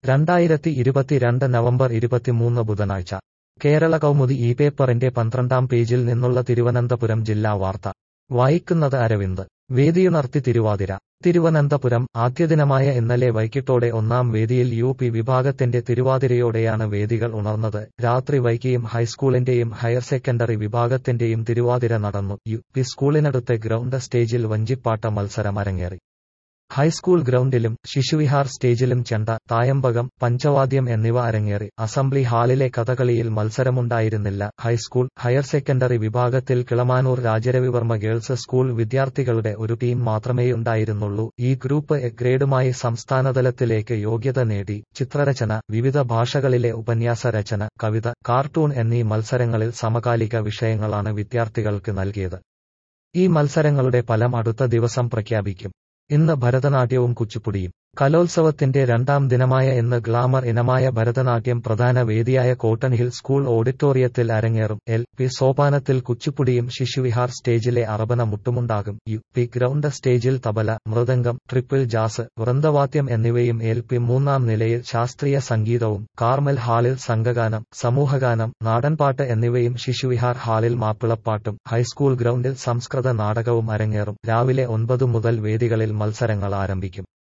രണ്ടായിരത്തി ഇരുപത്തിരണ്ട് നവംബർ ഇരുപത്തിമൂന്ന് ബുധനാഴ്ച കേരള കൗമുദി ഈ പേപ്പറിന്റെ പന്ത്രണ്ടാം പേജിൽ നിന്നുള്ള തിരുവനന്തപുരം ജില്ലാ വാർത്ത വായിക്കുന്നത് അരവിന്ദ് വേദിയുണർത്തി തിരുവാതിര തിരുവനന്തപുരം ആദ്യദിനമായ ഇന്നലെ വൈകിട്ടോടെ ഒന്നാം വേദിയിൽ യു പി വിഭാഗത്തിന്റെ തിരുവാതിരയോടെയാണ് വേദികൾ ഉണർന്നത് രാത്രി വൈകിയും ഹൈസ്കൂളിന്റെയും ഹയർ സെക്കൻഡറി വിഭാഗത്തിന്റെയും തിരുവാതിര നടന്നു യു പി സ്കൂളിനടുത്തെ ഗ്രൗണ്ട് സ്റ്റേജിൽ വഞ്ചിപ്പാട്ട മത്സരം അരങ്ങേറി ഹൈസ്കൂൾ ഗ്രൗണ്ടിലും ശിശുവിഹാർ സ്റ്റേജിലും ചെണ്ട തായമ്പകം പഞ്ചവാദ്യം എന്നിവ അരങ്ങേറി അസംബ്ലി ഹാളിലെ കഥകളിയിൽ മത്സരമുണ്ടായിരുന്നില്ല ഹൈസ്കൂൾ ഹയർ സെക്കൻഡറി വിഭാഗത്തിൽ കിളമാനൂർ രാജരവിവർമ്മ ഗേൾസ് സ്കൂൾ വിദ്യാർത്ഥികളുടെ ഒരു ടീം മാത്രമേയുണ്ടായിരുന്നുള്ളൂ ഈ ഗ്രൂപ്പ് എ ഗ്രേഡുമായി സംസ്ഥാനതലത്തിലേക്ക് യോഗ്യത നേടി ചിത്രരചന വിവിധ ഭാഷകളിലെ ഉപന്യാസ രചന കവിത കാർട്ടൂൺ എന്നീ മത്സരങ്ങളിൽ സമകാലിക വിഷയങ്ങളാണ് വിദ്യാർത്ഥികൾക്ക് നൽകിയത് ഈ മത്സരങ്ങളുടെ ഫലം അടുത്ത ദിവസം പ്രഖ്യാപിക്കും ഇന്ന് ഭരതനാട്യവും കുച്ചിപ്പുടിയും കലോത്സവത്തിന്റെ രണ്ടാം ദിനമായ ഇന്ന് ഗ്ലാമർ ഇനമായ ഭരതനാട്യം പ്രധാന വേദിയായ കോട്ടൺ ഹിൽ സ്കൂൾ ഓഡിറ്റോറിയത്തിൽ അരങ്ങേറും എൽ പി സോപാനത്തിൽ കുച്ചിപ്പുടിയും ശിശുവിഹാർ സ്റ്റേജിലെ അറബന മുട്ടുമുണ്ടാകും യു പി ഗ്രൗണ്ട് സ്റ്റേജിൽ തബല മൃദംഗം ട്രിപ്പിൾ ജാസ് വൃന്ദവാദ്യം എന്നിവയും എൽ പി മൂന്നാം നിലയിൽ ശാസ്ത്രീയ സംഗീതവും കാർമൽ ഹാളിൽ സംഘഗാനം സമൂഹഗാനം നാടൻപാട്ട് എന്നിവയും ശിശുവിഹാർ ഹാളിൽ മാപ്പിളപ്പാട്ടും ഹൈസ്കൂൾ ഗ്രൗണ്ടിൽ സംസ്കൃത നാടകവും അരങ്ങേറും രാവിലെ ഒൻപത് മുതൽ വേദികളിൽ മത്സരങ്ങൾ ആരംഭിക്കും